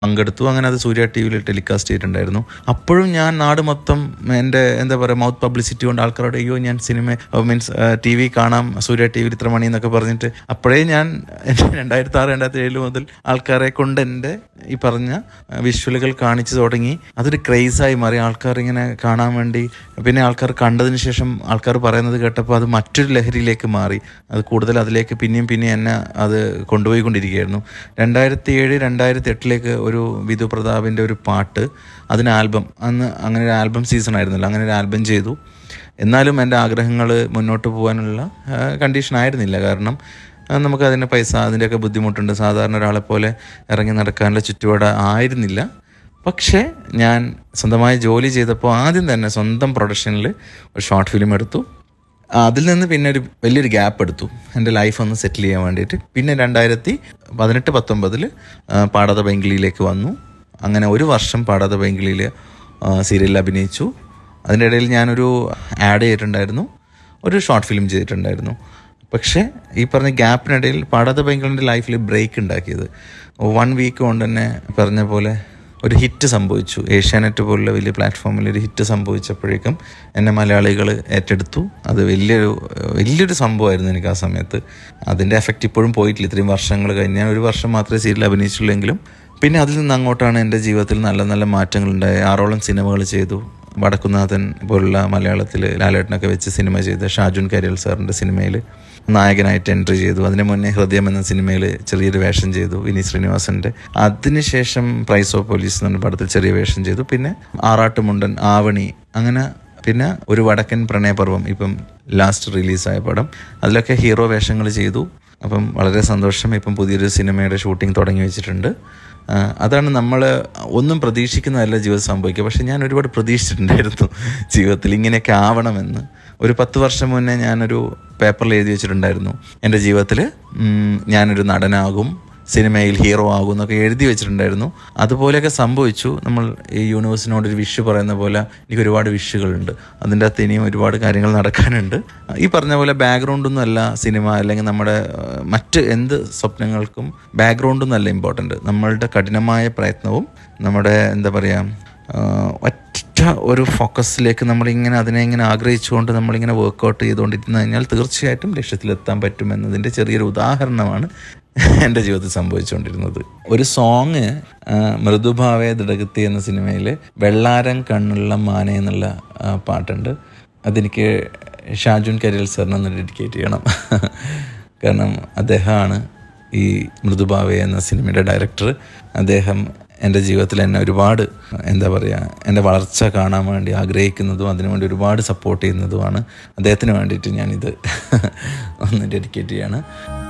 പങ്കെടുത്തു അങ്ങനെ അത് സൂര്യ ടി വിയിൽ ടെലികാസ്റ്റ് ചെയ്തിട്ടുണ്ടായിരുന്നു അപ്പോഴും ഞാൻ നാട് മൊത്തം എൻ്റെ എന്താ പറയുക മൗത്ത് പബ്ലിസിറ്റി കൊണ്ട് ആൾക്കാരോട് അയ്യോ ഞാൻ സിനിമ മീൻസ് ടി വി കാണാം സൂര്യ ടി വിയിൽ ഇത്ര മണി എന്നൊക്കെ പറഞ്ഞിട്ട് അപ്പോഴേ ഞാൻ രണ്ടായിരത്തി ആറ് രണ്ടായിരത്തി ഏഴ് മുതൽ ആൾക്കാരെ കൊണ്ട് എൻ്റെ ഈ പറഞ്ഞ വിഷ്വലുകൾ കാണിച്ചു തുടങ്ങി അതൊരു ക്രേസായി മാറി ആൾക്കാർ ഇങ്ങനെ കാണാൻ വേണ്ടി പിന്നെ ആൾക്കാർ കണ്ടതിന് ശേഷം ആൾക്കാർ പറയുന്നത് കേട്ടപ്പോൾ അത് മറ്റൊരു ലഹരിയിലേക്ക് മാറി അത് കൂടുതൽ അതിലേക്ക് പിന്നെയും പിന്നെയും എന്നെ അത് കൊണ്ടുപോയിക്കൊണ്ടിരിക്കുകയായിരുന്നു രണ്ടായിരത്തി ഏഴ് രണ്ടായിരത്തി എട്ടിലേക്ക് ഒരു വിധു പ്രതാപിൻ്റെ ഒരു പാട്ട് അതിന് ആൽബം അന്ന് അങ്ങനെ ഒരു ആൽബം സീസൺ ആയിരുന്നല്ലോ അങ്ങനെ ഒരു ആൽബം ചെയ്തു എന്നാലും എൻ്റെ ആഗ്രഹങ്ങൾ മുന്നോട്ട് പോകാനുള്ള കണ്ടീഷൻ ആയിരുന്നില്ല കാരണം ആ, നമുക്ക് അതിന് പൈസ അതിൻ്റെയൊക്കെ ബുദ്ധിമുട്ടുണ്ട് സാധാരണ ഒരാളെ പോലെ ഇറങ്ങി നടക്കാനുള്ള ചുറ്റുപാട് ആയിരുന്നില്ല പക്ഷേ ഞാൻ സ്വന്തമായി ജോലി ചെയ്തപ്പോൾ ആദ്യം തന്നെ സ്വന്തം പ്രൊഡക്ഷനിൽ ഒരു ഷോർട്ട് ഫിലിം എടുത്തു അതിൽ നിന്ന് പിന്നെ ഒരു വലിയൊരു ഗ്യാപ്പ് എടുത്തു എൻ്റെ ലൈഫ് ഒന്ന് സെറ്റിൽ ചെയ്യാൻ വേണ്ടിയിട്ട് പിന്നെ രണ്ടായിരത്തി പതിനെട്ട് പത്തൊമ്പതിൽ പാടാത ബംഗിളിയിലേക്ക് വന്നു അങ്ങനെ ഒരു വർഷം പാടാത ബംഗിളിയിൽ സീരിയലിൽ അഭിനയിച്ചു അതിൻ്റെ ഇടയിൽ ഞാനൊരു ആഡ് ചെയ്തിട്ടുണ്ടായിരുന്നു ഒരു ഷോർട്ട് ഫിലിം ചെയ്തിട്ടുണ്ടായിരുന്നു പക്ഷേ ഈ പറഞ്ഞ ഗ്യാപ്പിനിടയിൽ പാടാത്ത ബംഗിളിൻ്റെ ലൈഫിൽ ബ്രേക്ക് ഉണ്ടാക്കിയത് വൺ വീക്ക് കൊണ്ട് തന്നെ പറഞ്ഞ പോലെ ഒരു ഹിറ്റ് സംഭവിച്ചു ഏഷ്യാനെറ്റ് പോലുള്ള വലിയ പ്ലാറ്റ്ഫോമിൽ ഒരു ഹിറ്റ് സംഭവിച്ചപ്പോഴേക്കും എന്നെ മലയാളികൾ ഏറ്റെടുത്തു അത് വലിയൊരു വലിയൊരു സംഭവമായിരുന്നു എനിക്ക് ആ സമയത്ത് അതിൻ്റെ എഫക്റ്റ് ഇപ്പോഴും പോയിട്ടില്ല ഇത്രയും വർഷങ്ങൾ കഴിഞ്ഞ് ഞാൻ ഒരു വർഷം മാത്രമേ സീരിയൽ അഭിനയിച്ചുള്ളെങ്കിലും പിന്നെ അതിൽ നിന്ന് അങ്ങോട്ടാണ് എൻ്റെ ജീവിതത്തിൽ നല്ല നല്ല മാറ്റങ്ങൾ ഉണ്ടായത് ആറോളം സിനിമകൾ ചെയ്തു വടക്കുന്നാഥൻ പോലുള്ള മലയാളത്തിൽ ലാലേട്ടനൊക്കെ വെച്ച് സിനിമ ചെയ്ത ഷാജുൻ കരിയൽ സാറിൻ്റെ സിനിമയിൽ നായകനായിട്ട് എൻട്രി ചെയ്തു അതിന് മുന്നേ ഹൃദയം എന്ന സിനിമയിൽ ചെറിയൊരു വേഷം ചെയ്തു വിനീത് ശ്രീനിവാസൻ്റെ അതിനുശേഷം പ്രൈസ് ഓഫ് പോലീസ് എന്ന പടത്തിൽ ചെറിയ വേഷം ചെയ്തു പിന്നെ ആറാട്ടുമുണ്ടൻ ആവണി അങ്ങനെ പിന്നെ ഒരു വടക്കൻ പ്രണയപർവം ഇപ്പം ലാസ്റ്റ് റിലീസായ പടം അതിലൊക്കെ ഹീറോ വേഷങ്ങൾ ചെയ്തു അപ്പം വളരെ സന്തോഷം ഇപ്പം പുതിയൊരു സിനിമയുടെ ഷൂട്ടിംഗ് തുടങ്ങി വെച്ചിട്ടുണ്ട് ആ, അതാണ് നമ്മൾ ഒന്നും പ്രതീക്ഷിക്കുന്നതല്ല ജീവിതം സംഭവിക്കുക പക്ഷെ ഞാൻ ഒരുപാട് പ്രതീക്ഷിച്ചിട്ടുണ്ടായിരുന്നു ജീവിതത്തിൽ ഇങ്ങനെയൊക്കെ ആവണമെന്ന് ഒരു പത്ത് വർഷം മുന്നേ ഞാനൊരു പേപ്പറിൽ എഴുതി വെച്ചിട്ടുണ്ടായിരുന്നു എൻ്റെ ജീവിതത്തിൽ ഉം, ഞാനൊരു നടനാകും സിനിമയിൽ ഹീറോ ആകും എന്നൊക്കെ എഴുതി വെച്ചിട്ടുണ്ടായിരുന്നു അതുപോലെയൊക്കെ സംഭവിച്ചു നമ്മൾ ഈ യൂണിവേഴ്സിനോട് ഒരു വിഷ് പറയുന്ന പോലെ എനിക്ക് ഒരുപാട് വിഷുകളുണ്ട് അതിൻ്റെ അകത്ത് ഇനിയും ഒരുപാട് കാര്യങ്ങൾ നടക്കാനുണ്ട് ഈ പറഞ്ഞ പോലെ ബാക്ക്ഗ്രൗണ്ടൊന്നും അല്ല സിനിമ അല്ലെങ്കിൽ നമ്മുടെ ആ, മറ്റ് എന്ത് സ്വപ്നങ്ങൾക്കും ബാക്ക്ഗ്രൗണ്ടൊന്നും അല്ല ഇമ്പോർട്ടൻ്റ് നമ്മളുടെ കഠിനമായ പ്രയത്നവും നമ്മുടെ എന്താ പറയുക ആഹ് ഒറ്റ ഒരു ഫോക്കസിലേക്ക് നമ്മളിങ്ങനെ അതിനെ ഇങ്ങനെ ആഗ്രഹിച്ചുകൊണ്ട് നമ്മളിങ്ങനെ വർക്കൗട്ട് ചെയ്തുകൊണ്ടിരുന്നു കഴിഞ്ഞാൽ തീർച്ചയായിട്ടും ലക്ഷ്യത്തിലെത്താൻ പറ്റുമെന്നതിൻ്റെ ചെറിയൊരു ഉദാഹരണമാണ് എൻ്റെ ജീവിതത്തിൽ സംഭവിച്ചുകൊണ്ടിരുന്നത് ഒരു സോങ് മൃദുഭാവേ ദൃഢഗത്തി എന്ന സിനിമയിൽ വെള്ളാരം കണ്ണുള്ള മാന എന്നുള്ള ആ, പാട്ടുണ്ട് അതെനിക്ക് ഷാജുൻ കരിയൽ സാറിനൊന്ന് ഡെഡിക്കേറ്റ് ചെയ്യണം കാരണം അദ്ദേഹമാണ് ഈ മൃദുഭാവേ എന്ന സിനിമയുടെ ഡയറക്ടർ അദ്ദേഹം എൻ്റെ ജീവിതത്തിൽ എന്നെ ഒരുപാട് എന്താ പറയുക എൻ്റെ വളർച്ച കാണാൻ വേണ്ടി ആഗ്രഹിക്കുന്നതും അതിനുവേണ്ടി ഒരുപാട് സപ്പോർട്ട് ചെയ്യുന്നതുമാണ് അദ്ദേഹത്തിന് വേണ്ടിയിട്ട് ഞാനിത് ഒന്ന് ഡെഡിക്കേറ്റ് ചെയ്യാണ്